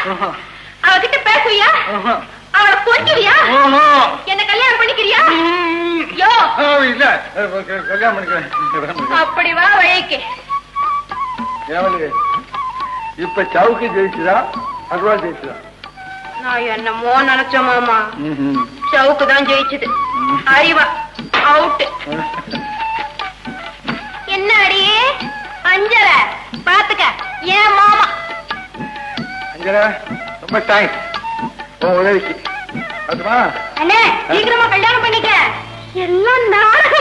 ஆஹா. அவகிட்ட பேசுவியா ஆஹா. அவளை கொஞ்சுவியா ஆஹா. என்ன கல்யாணம் பண்ணிக்கிறியா ம். யோ ஆ, இல்ல அஹ், க- கல்யாணம் பண்ணிக்கிறேன் கல்யாணம் பண்ணிக்கிறேன். அப்படி வா வழிக்கு ஏவலு இப்ப சவுக்கு ஜெயிச்சுதா அருவா ஜெயிச்சுதா நான் என்னமோ நினைச்ச மாமா ம்ஹும். சவுக்கு தான் ஜெயிச்சது ம். அறிவா அவுட் என்ன அடியே அஞ்சல பாத்துக்க ஏன் மாமா அஞ்சனா ரொம்ப தேங்க்ஸ் உன் உதவிக்கு அதுமா அண்ணே சீக்கிரமா கல்யாணம் பண்ணிக்க எல்லாம் நாடகம்